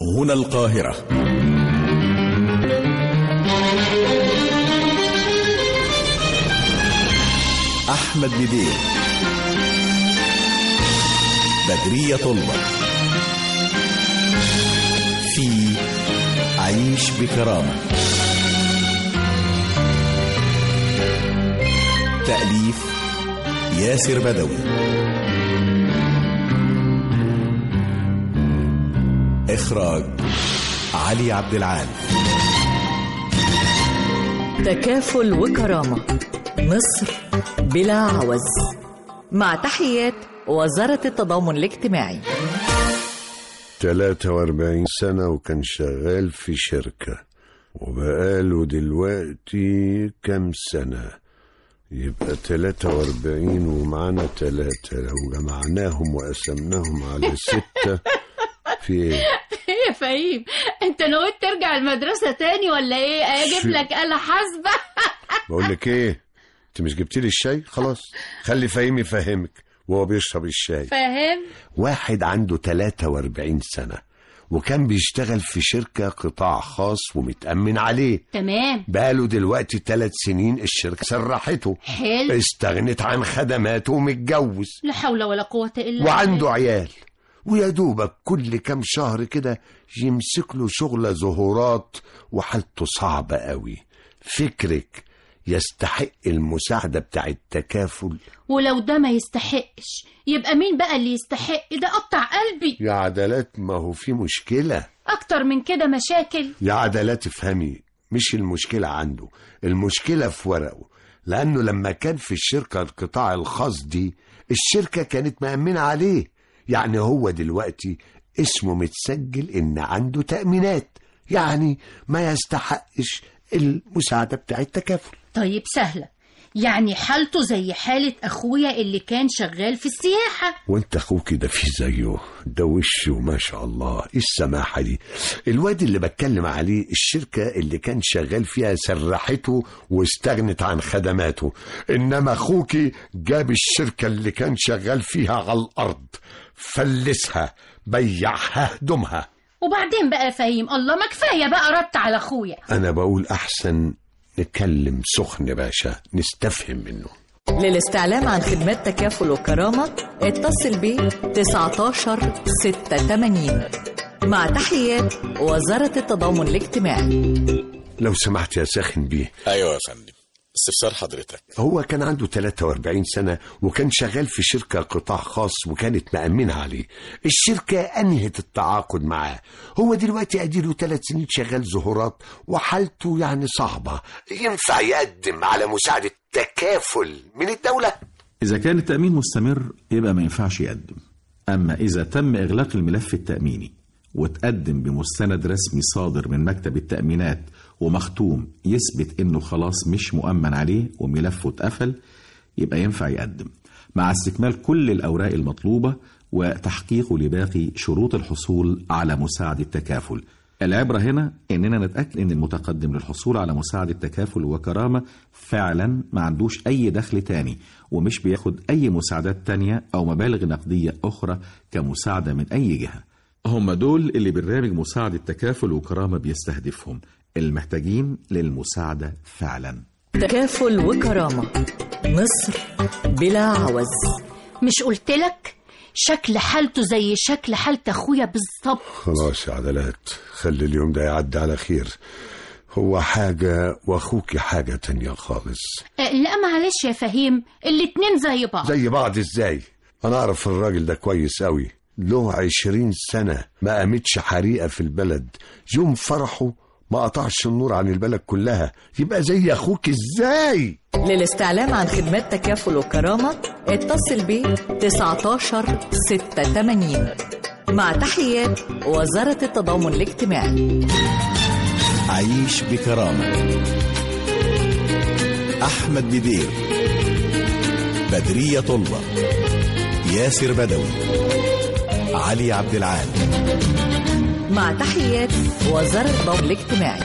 هنا القاهرة أحمد بدير بدرية طلبة في عيش بكرامة تأليف ياسر بدوي إخراج علي عبد العال تكافل وكرامة مصر بلا عوز مع تحيات وزارة التضامن الاجتماعي 43 سنة وكان شغال في شركة وبقاله دلوقتي كام سنة يبقى 43 ومعانا تلاتة لو جمعناهم وقسمناهم على ستة في ايه؟ يا فهيم انت نويت ترجع المدرسة تاني ولا ايه اجيب شو؟ لك آلة حاسبة بقول لك ايه؟ انت مش جبت لي الشاي؟ خلاص خلي فهيم يفهمك وهو بيشرب الشاي فاهم واحد عنده 43 سنة وكان بيشتغل في شركة قطاع خاص ومتأمن عليه تمام بقاله دلوقتي ثلاث سنين الشركة سرحته حلو استغنت عن خدماته ومتجوز لا حول ولا قوة الا وعنده عيال ويا دوبك كل كام شهر كده يمسك له شغلة ظهورات وحالته صعبة قوي فكرك يستحق المساعدة بتاع التكافل ولو ده ما يستحقش يبقى مين بقى اللي يستحق ده قطع قلبي يا عدلات ما هو في مشكلة اكتر من كده مشاكل يا عدلات افهمي مش المشكلة عنده المشكلة في ورقه لأنه لما كان في الشركة القطاع الخاص دي الشركة كانت مأمنة عليه يعني هو دلوقتي اسمه متسجل إن عنده تأمينات يعني ما يستحقش المساعدة بتاع التكافل طيب سهلة يعني حالته زي حالة اخويا اللي كان شغال في السياحة وانت اخوك ده في زيه ده وشه ما شاء الله ايه السماحه دي الواد اللي بتكلم عليه الشركه اللي كان شغال فيها سرحته واستغنت عن خدماته انما اخوك جاب الشركه اللي كان شغال فيها على الارض فلسها بيعها هدومها وبعدين بقى يا فهيم الله ما كفاية بقى رد على اخويا انا بقول احسن نكلم سخن باشا نستفهم منه للاستعلام عن خدمات تكافل وكرامة اتصل ب 19 86 مع تحيات وزارة التضامن الاجتماعي لو سمحت يا ساخن بيه أيوة يا فندم استفسار حضرتك هو كان عنده 43 سنة وكان شغال في شركة قطاع خاص وكانت مأمنة عليه الشركة أنهت التعاقد معاه هو دلوقتي أديله ثلاث سنين شغال ظهورات وحالته يعني صعبة ينفع يقدم على مساعدة تكافل من الدولة إذا كان التأمين مستمر يبقى ما ينفعش يقدم أما إذا تم إغلاق الملف التأميني وتقدم بمستند رسمي صادر من مكتب التأمينات ومختوم يثبت إنه خلاص مش مؤمن عليه وملفه اتقفل يبقى ينفع يقدم مع استكمال كل الأوراق المطلوبة وتحقيقه لباقي شروط الحصول على مساعدة تكافل العبرة هنا إننا نتأكد إن المتقدم للحصول على مساعدة تكافل وكرامة فعلا ما عندوش أي دخل تاني ومش بياخد أي مساعدات تانية أو مبالغ نقدية أخرى كمساعدة من أي جهة هم دول اللي برنامج مساعدة تكافل وكرامة بيستهدفهم المحتاجين للمساعدة فعلا تكافل وكرامة مصر بلا عوز مش قلت لك شكل حالته زي شكل حالة اخويا بالظبط خلاص يا عدلات خلي اليوم ده يعدي على خير هو حاجة وأخوك حاجة تانية خالص أه لا معلش يا فهيم الاتنين زي بعض زي بعض ازاي انا اعرف الراجل ده كويس قوي له عشرين سنة ما قامتش حريقة في البلد يوم فرحه ما قطعش النور عن البلد كلها يبقى زي اخوك ازاي للاستعلام عن خدمات تكافل وكرامة اتصل ب 19 86 مع تحيات وزارة التضامن الاجتماعي عيش بكرامة أحمد بدير بدرية طلبة ياسر بدوي علي عبد العال مع تحيات وزارة التضامن الاجتماعي